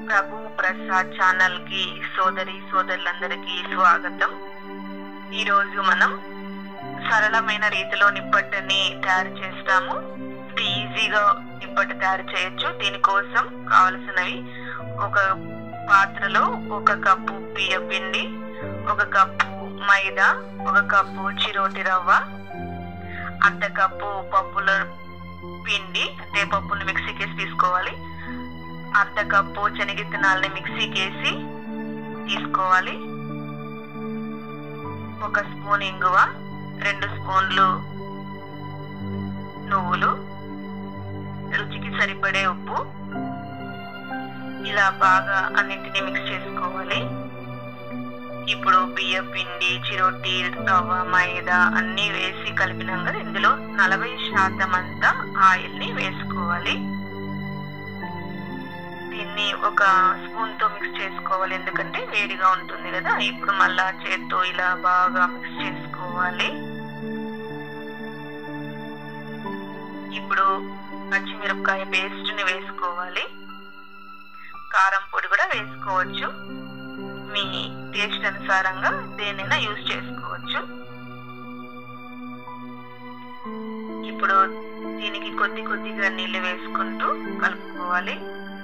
ప్రభు Prasad channel కి సోదరి సోదరులందరికీ స్వాగతం ఈరోజు మనం సరళమైన రీతిలో నిప్పట్టుని తయారు చేస్తాము ఇది ఈజీగా నిప్పట్టు తయారు చేయొచ్చు దీనికోసం కావలసినవి ఒక పాత్రలో ఒక కప్పు బియ్య పిండి ఒక కప్పు మైదా ఒక కప్పు చిరోటి రవ్వ అర్ధ కప్పు పప్పుల పిండి అంటే పప్పుని మిక్సీకి వేసి తీసుకోవాలి అర్ధ కప్పు శనగిత్తనాలని మిక్సీకి వేసి తీసుకోవాలి ఒక స్పూన్ ఇంగువ రెండు స్పూన్లు నువ్వులు రుచికి సరిపడే ఉప్పు ఇలా బాగా అన్నింటినీ మిక్స్ చేసుకోవాలి ఇప్పుడు బియ్య పిండి చిరోటి రవ్వ మైదా అన్ని వేసి కలిపినాక ఇందులో నలభై శాతం అంతా ఆయిల్ ని వేసుకోవాలి దీన్ని ఒక స్పూన్ తో మిక్స్ చేసుకోవాలి ఎందుకంటే వేడిగా ఉంటుంది కదా ఇప్పుడు మళ్ళా చేత్తో ఇలా బాగా మిక్స్ చేసుకోవాలి ఇప్పుడు పచ్చిమిరపకాయ పేస్ట్ ని వేసుకోవాలి కారం పొడి కూడా వేసుకోవచ్చు మీ టేస్ట్ అనుసారంగా దేనైనా యూజ్ చేసుకోవచ్చు ఇప్పుడు దీనికి కొద్ది కొద్దిగా నీళ్ళు వేసుకుంటూ కలుపుకోవాలి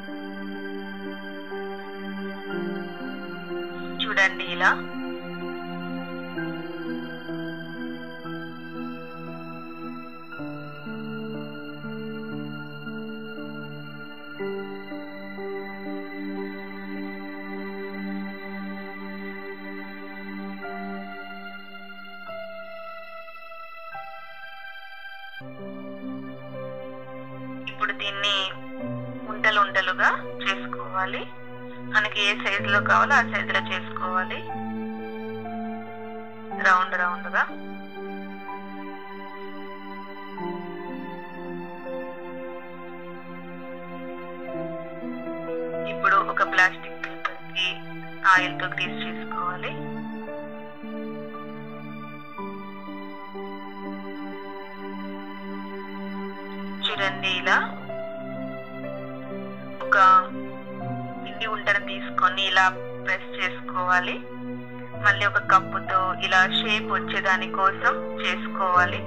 చూడండి ఇలా ఇప్పుడు దీన్ని ఉండలు ఉండలుగా చేసుకోవాలి మనకి ఏ సైజులో కావాలో ఆ సైజులో చేసుకోవాలి రౌండ్ రౌండ్ గా ఇప్పుడు ఒక ప్లాస్టిక్ పేపర్ కి ఆయిల్ తో గ్రీస్ చేసుకోవాలి చూడండి ఇలా ఒక పిండి ఉంటను తీసుకొని ఇలా ప్రెస్ చేసుకోవాలి మళ్ళీ ఒక కప్పుతో ఇలా షేప్ వచ్చేదాని కోసం చేసుకోవాలి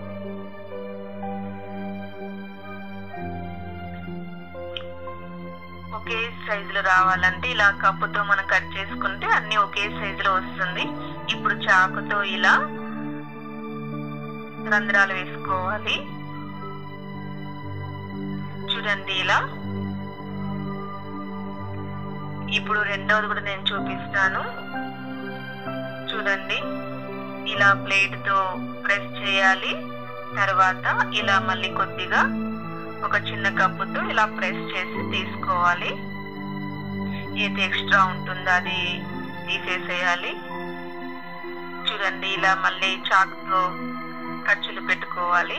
ఒకే సైజులో రావాలంటే ఇలా కప్పుతో మనం కట్ చేసుకుంటే అన్ని ఒకే సైజులో వస్తుంది ఇప్పుడు చాకుతో ఇలా రంధ్రాలు వేసుకోవాలి చూడండి ఇలా ఇప్పుడు రెండవది కూడా నేను చూపిస్తాను చూడండి ఇలా ప్లేట్ తో ప్రెస్ చేయాలి తర్వాత ఇలా మళ్ళీ కొద్దిగా ఒక చిన్న కప్పుతో ఇలా ప్రెస్ చేసి తీసుకోవాలి ఏది ఎక్స్ట్రా ఉంటుందో అది తీసేసేయాలి చూడండి ఇలా మళ్ళీ చాక్తో ఖర్చులు పెట్టుకోవాలి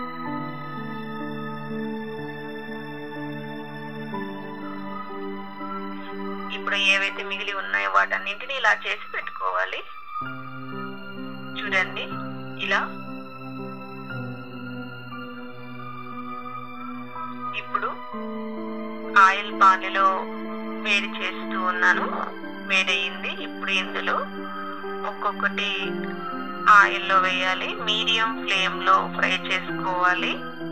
ఇప్పుడు ఏవైతే మిగిలి ఉన్నాయో వాటన్నింటిని ఇలా చేసి పెట్టుకోవాలి చూడండి ఇలా ఇప్పుడు ఆయిల్ పానీలో వేడి చేస్తూ ఉన్నాను వేడయింది ఇప్పుడు ఇందులో ఒక్కొక్కటి ఆయిల్లో వేయాలి మీడియం ఫ్లేమ్ లో ఫ్రై చేసుకోవాలి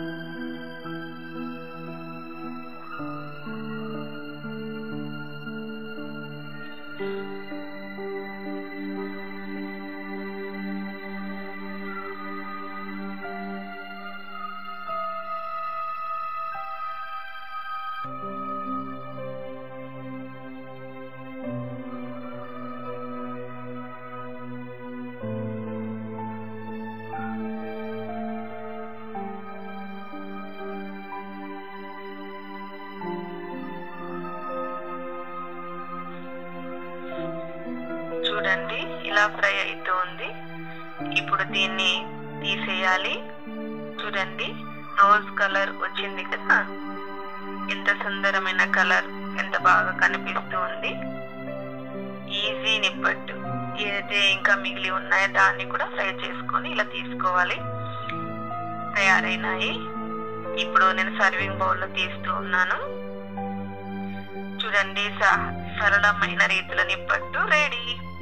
చూడండి ఇలా ఫ్రై అవుతూ ఉంది ఇప్పుడు దీన్ని తీసేయాలి చూడండి రోజ్ కలర్ వచ్చింది కదా ఎంత సుందరమైన కలర్ ఎంత బాగా కనిపిస్తూ ఉంది ఈజీ నిప్పట్టు ఏదైతే ఇంకా మిగిలి ఉన్నాయో దాన్ని కూడా ఫ్రై చేసుకొని ఇలా తీసుకోవాలి తయారైనాయి ఇప్పుడు నేను సర్వింగ్ బౌల్లో తీస్తూ ఉన్నాను చూడండి స- సరళమైన రీతిలో నిప్పట్టు రెడీ